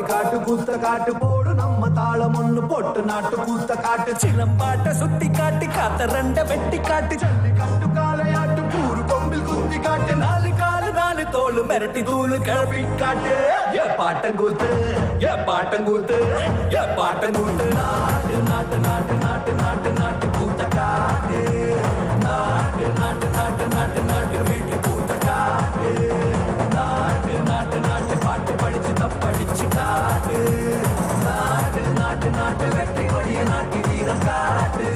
காட்டு கூத்த காட்டு போடு நம்ம தாளம் ஒண்ணு போட்டு நாட்டு கூத்த காட்டு சிலம்பாட்ட சுத்தி காட்டு காத்த ரெண்ட வெட்டி காட்டு ஜல்லி காட்டு காலையாட்டு கூறு கொம்பில் குத்தி காட்டு நாலு காலு நாலு தோளு மிரட்டி தூளு கிளப்பி காட்டு ஏ பாட்டங்கூத்து ஏ பாட்டங்கூத்து ஏ பாட்டங்கூத்து நாட்டு நாட்டு நாட்டு நாட்டு நாட்டு நாட்டு கூத்த காட்டு நாட்டு நாட்டு நாட்டு நாட்டு நாட்டு வீட்டு கூத்த காட்டு நாட்டு நாட்டு நாட்டு பாட்டு படிச்சு தப்படிச்சு காட்டு நாட்டு நாட்டு நாட்டு வெற்றி கொடிய நாட்டு வீரம் காட்டு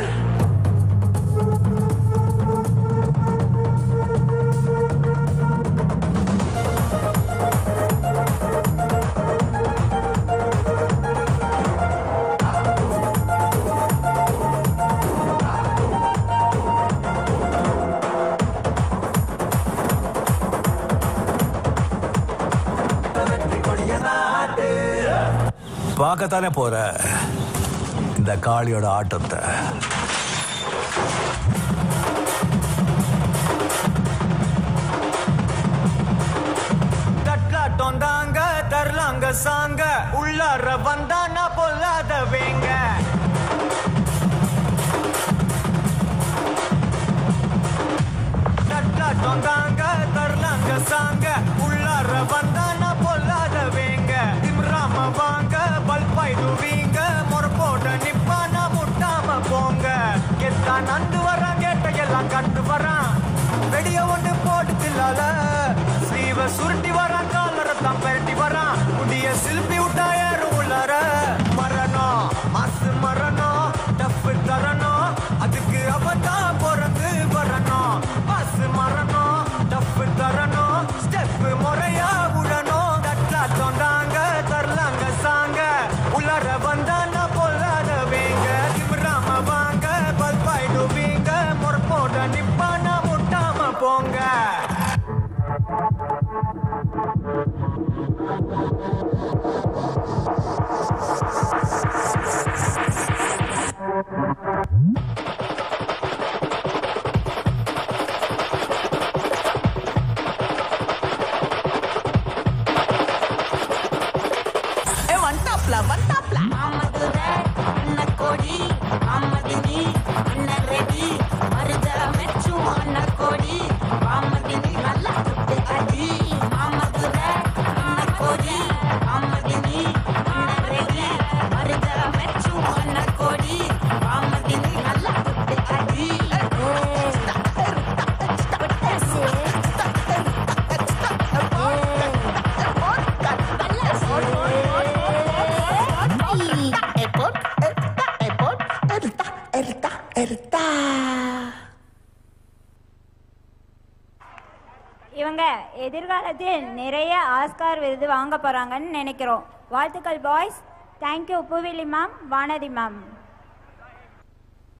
வெற்றி கொடிய நாட்டு பார்க்கத்தானே போற இந்த காளியோட ஆட்டத்தை தட்லாட்டம் தாங்க தரலாங்க சாங்க உள்ளார வந்தா நான் பொல்லாத வேங்க தட்லாட்டம் தாங்க தரலாங்க சாங்க உள்ளார வந்தா நான் பொல்லாத வேங்க திம்ராம வாங்க பல்பாய்டுவீங்க முறப்போட நிப்பானா முட்டாம போங்க கெத்தா நந்து வரான் கேட்ட எல்லாம் கண்டு வரான் வெடிய ஒன்று போட்டு தில்லால ஸ்லீவ சுருட்டி வரான் காலரை தான் பெரட்டி வரான் முடிய சில்பி விட்டா ஏறும் உள்ளார மரணம் மாசு மரணம் டஃப் தரணும் அதுக்கு அவதான் பிறந்து வரணும் மாசு மரணம் டஃப் தரணும் ஸ்டெப் முறையா விடணும் தட்டா தொண்டாங்க தரலாங்க சாங்க உள்ளார வந்தா நான் பொல்லாத வேங்க திமிராம வாங்க பல்பாயிடுவீங்க முறப்போட நிப்பானா முட்டாம போங்க ஏ வந்தாப்ல வந்தாப்ல மாமதுரை அன்னக்கோடி மாமதினி அண்ணன் ரெடி மருத மெச்சும் அன்னக்கோடி மாமதினி நல்லா சுட்டு அடி மாமதுரை அன்னக்கோடி மாமதினி அண்ணன் ரெடி மருத மெச்சும் அன்னக்கோடி மாமதினி நல்லா சுட்டு அடி இவங்க எதிர்காலத்தில் நிறைய ஆஸ்கார் விருது வாங்க போறாங்கன்னு நினைக்கிறோம் வாழ்த்துக்கள் boys thank you Puvili ma'am Vanathi ma'am